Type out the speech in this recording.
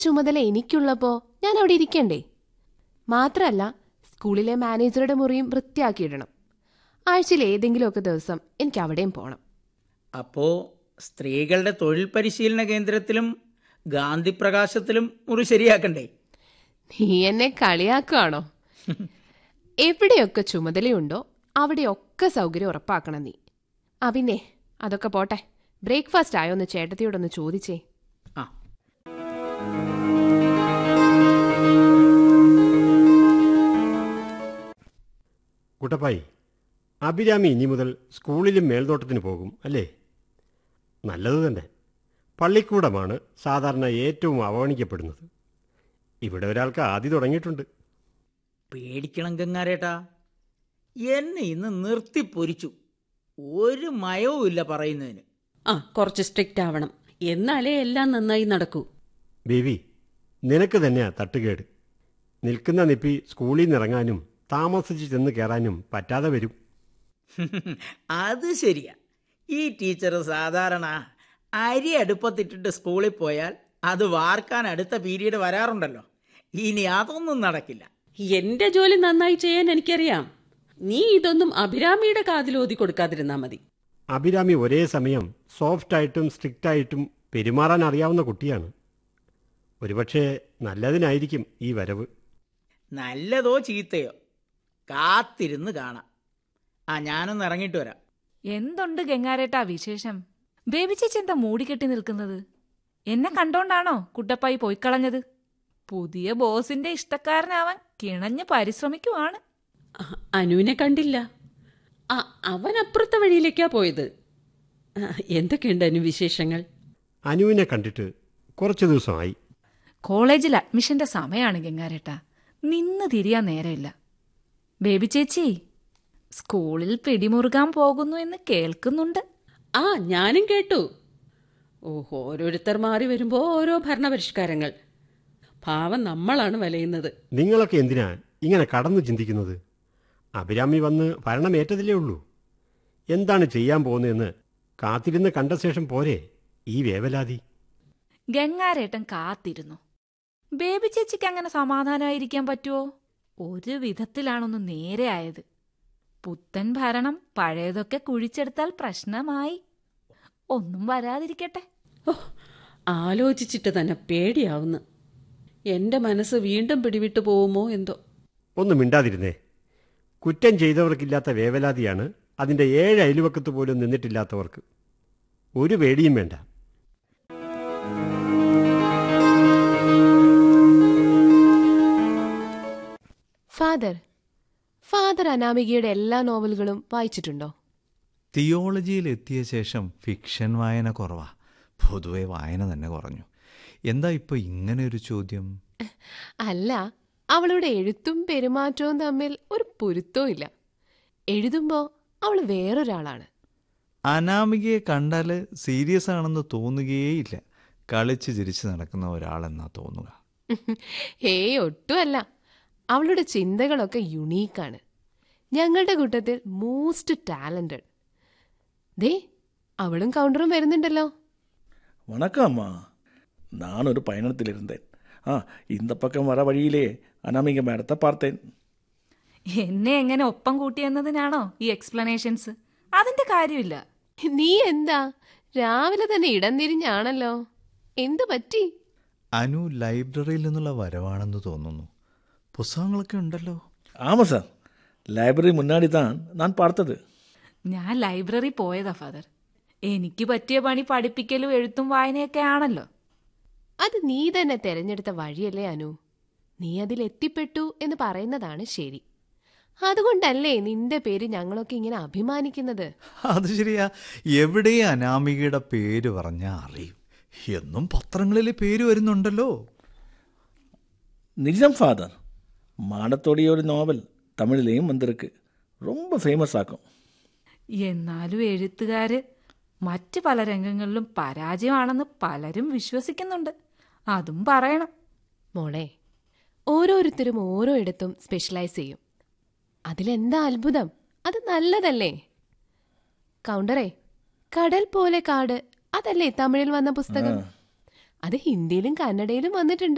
ചുമതല എനിക്കുള്ളപ്പോ ഞാൻ അവിടെ ഇരിക്കണ്ടേ മാത്രല്ല സ്കൂളിലെ മാനേജറുടെ മുറിയും വൃത്തിയാക്കിയിടണം ആഴ്ചയിൽ ഏതെങ്കിലുമൊക്കെ ദിവസം എനിക്ക് അവിടെയും പോണം അപ്പോ സ്ത്രീകളുടെ തൊഴിൽ പരിശീലന കേന്ദ്രത്തിലും ഗാന്ധി പ്രകാശത്തിലും മുറി ശരിയാക്കണ്ടേ നീ എന്നെ കളിയാക്കുകയാണോ എവിടെയൊക്കെ ചുമതലയുണ്ടോ അവിടെയൊക്കെ സൗകര്യം ഉറപ്പാക്കണം നീ ആ പിന്നെ അതൊക്കെ പോട്ടെ ബ്രേക്ക്ഫാസ്റ്റ് ആയോ എന്ന് ചേട്ടത്തിയോടൊന്ന് ചോദിച്ചേ ആ കുട്ടപ്പായി അഭിരാമി ഇനി മുതൽ സ്കൂളിലും മേൽനോട്ടത്തിന് പോകും അല്ലേ നല്ലത് തന്നെ പള്ളിക്കൂടമാണ് സാധാരണ ഏറ്റവും അവഗണിക്കപ്പെടുന്നത് ഇവിടെ ഒരാൾക്ക് ആദ്യ തുടങ്ങിയിട്ടുണ്ട് പേടിക്കണം ഗംഗാരേട്ടാ എന്നെ ഇന്ന് നിർത്തി പൊരിച്ചു ഒരു മയവും ഇല്ല പറയുന്നതിന് ആ കുറച്ച് സ്ട്രിക്റ്റ് ആവണം എന്നാലേ എല്ലാം നന്നായി നടക്കൂ ബേബി നിനക്ക് തന്നെയാ തട്ടുകേട് നിൽക്കുന്ന നിപ്പി സ്കൂളിൽ നിന്ന് ഇറങ്ങാനും താമസിച്ച് ചെന്ന് കയറാനും പറ്റാതെ വരും അത് ശരിയാ ഈ ടീച്ചർ സാധാരണ അരി അടുപ്പത്തിട്ടിട്ട് സ്കൂളിൽ പോയാൽ അത് വാർക്കാൻ അടുത്ത പീരീഡ് വരാറുണ്ടല്ലോ ഇനി അതൊന്നും നടക്കില്ല എന്റെ ജോലി നന്നായി ചെയ്യാൻ എനിക്കറിയാം നീ ഇതൊന്നും അഭിരാമിയുടെ കാതിൽ ഓതി കൊടുക്കാതിരുന്നാ മതി അഭിരാമി ഒരേ സമയം സോഫ്റ്റായിട്ടും സ്ട്രിക്റ്റായിട്ടും പെരുമാറാൻ അറിയാവുന്ന കുട്ടിയാണ് ഒരുപക്ഷെ നല്ലതിനായിരിക്കും ഈ വരവ് നല്ലതോ ചീത്തയോ കാത്തിരുന്ന് കാണാം ആ ഞാനൊന്ന് ഇറങ്ങിയിട്ട് വരാം എന്തുണ്ട് ഗംഗാരേട്ടാ വിശേഷം ബേബി ചേച്ചി എന്താ മൂടിക്കെട്ടി നിൽക്കുന്നത് എന്നെ കണ്ടോണ്ടാണോ കുട്ടപ്പായി പോയിക്കളഞ്ഞത് പുതിയ ബോസിന്റെ ഇഷ്ടക്കാരനാവാൻ കിണഞ്ഞ് പരിശ്രമിക്കുവാണ് ആ, അനുവിനെ കണ്ടില്ല ആ അവൻ അപ്പുറത്തെ വഴിയിലേക്കാ പോയത് ആ, എന്തൊക്കെയുണ്ട് അനു വിശേഷങ്ങൾ അനുവിനെ കണ്ടിട്ട് കുറച്ച് ദിവസമായി കോളേജിൽ അഡ്മിഷന്റെ സമയമാണ് ഗംഗാരേട്ടാ നിന്ന് തിരിയാൻ നേരമില്ല ബേബി ചേച്ചി സ്കൂളിൽ പിടിമുറുകാൻ പോകുന്നു എന്ന് കേൾക്കുന്നുണ്ട് ആ ഞാനും കേട്ടു ഓഹോ ഓരോരുത്തർ മാറി വരുമ്പോ ഓരോ ഭരണപരിഷ്കാരങ്ങൾ ഭാവം നമ്മളാണ് വലയുന്നത് നിങ്ങളൊക്കെ എന്തിനാ ഇങ്ങനെ കടന്നു ചിന്തിക്കുന്നത് അഭിരാമി വന്ന് ഭരണമേറ്റതിലേ ഉള്ളൂ എന്താണ് ചെയ്യാൻ പോകുന്നതെന്ന് കാത്തിരുന്ന് കണ്ട ശേഷം പോരെ ഈ വേവലാതി ഗംഗാരേട്ടൻ കാത്തിരുന്നു ബേബി ചേച്ചിക്ക് അങ്ങനെ സമാധാനമായിരിക്കാൻ പറ്റുമോ ഒരു വിധത്തിലാണൊന്ന് നേരെ ആയത് പുത്തൻ ഭരണം പഴയതൊക്കെ കുഴിച്ചെടുത്താൽ പ്രശ്നമായി ഒന്നും വരാതിരിക്കട്ടെ ഓ ആലോചിച്ചിട്ട് തന്നെ പേടിയാവുന്നു എന്റെ മനസ്സ് വീണ്ടും പിടിവിട്ടു പോവുമോ എന്തോ ഒന്ന് മിണ്ടാതിരുന്നേ കുറ്റം ചെയ്തവർക്കില്ലാത്ത വേവലാതിയാണ് അതിൻ്റെ ഏഴ് അയലുവക്കത്ത് പോലും നിന്നിട്ടില്ലാത്തവർക്ക് ഒരു പേടിയും വേണ്ട ഫാദർ ഫാദർ അനാമികയുടെ എല്ലാ നോവലുകളും വായിച്ചിട്ടുണ്ടോ തിയോളജിയിൽ എത്തിയ ശേഷം ഫിക്ഷൻ വായന കുറവാ പൊതുവെ വായന തന്നെ കുറഞ്ഞു എന്താ ഇപ്പോൾ ഇങ്ങനെ ഒരു ചോദ്യം അല്ല അവളുടെ എഴുത്തും പെരുമാറ്റവും തമ്മിൽ ഒരു പൊരുത്തവും ഇല്ല എഴുതുമ്പോ അവൾ വേറൊരാളാണ് അനാമികയെ കണ്ടാൽ സീരിയസ് ആണെന്ന് തോന്നുകയേയില്ല കളിച്ച് ചിരിച്ച് നടക്കുന്ന ഒരാളെന്നാ തോന്നുക ഏയ് ഒട്ടുമല്ല അവളുടെ ചിന്തകളൊക്കെ യുണീക്കാണ് ഞങ്ങളുടെ കൂട്ടത്തിൽ മോസ്റ്റ് ടാലന്റഡ് ദേ അവളും കൗണ്ടറും വരുന്നുണ്ടല്ലോ வணக்கம் அம்மா நான் ஒரு பயணத்தில் இருந்தேன் ஆ இந்த பக்கம் வர வழியிலே அனாமிக மேடத்தை பார்த்தேன் എന്നെ എങ്ങനെ ഒപ്പം കൂട്ടിയെന്നതിനാണോ ഈ എക്സ്പ്ലനേഷൻസ് അതിന്റെ കാര്യമില്ല നീ എന്താ രാവിലെ തന്നെ ഇടം തിരിഞ്ഞാണല്ലോ എന്തു പറ്റി അനു ലൈബ്രറിയിൽ നിന്നുള്ള വരവാണെന്ന് തോന്നുന്നു പുസ്തകങ്ങളൊക്കെ ഉണ്ടല്ലോ ஆமாம் சார் லைப்ரரி முன்னாடி தான் நான் பார்த்தது ഞാൻ ലൈബ്രറി പോയതാ ഫാദർ എനിക്ക് പറ്റിയ പണി പഠിപ്പിക്കലും എഴുത്തും വായനയൊക്കെ ആണല്ലോ അത് നീ തന്നെ തെരഞ്ഞെടുത്ത വഴിയല്ലേ അനു നീ അതിൽ എത്തിപ്പെട്ടു എന്ന് പറയുന്നതാണ് ശരി അതുകൊണ്ടല്ലേ നിന്റെ പേര് ഞങ്ങളൊക്കെ ഇങ്ങനെ അഭിമാനിക്കുന്നത് അത് ശരിയാ എവിടെ അനാമികയുടെ പേര് പറഞ്ഞാൽ അറിയും എന്നും പത്രങ്ങളിൽ പേര് വരുന്നുണ്ടല്ലോ நிஜம் ஃபாதர் மாடத்தோடைய ஒரு நாவல் தமிழ்லேயும் வந்திருக்கு ரொம்ப ஃபேமஸ் ஆக்கும் എന്നാലും എഴുത്തുകാര് മറ്റ് പല രംഗങ്ങളിലും പരാജയമാണെന്ന് പലരും വിശ്വസിക്കുന്നുണ്ട് അതും പറയണം മോളെ ഓരോരുത്തരും ഓരോ ഇടത്തും സ്പെഷ്യലൈസ് ചെയ്യും അതിലെന്താ അത്ഭുതം അത് നല്ലതല്ലേ കൗണ്ടറേ കടൽ പോലെ കാട് അതല്ലേ തമിഴിൽ വന്ന പുസ്തകം അത് ഹിന്ദിയിലും കന്നഡയിലും വന്നിട്ടുണ്ട്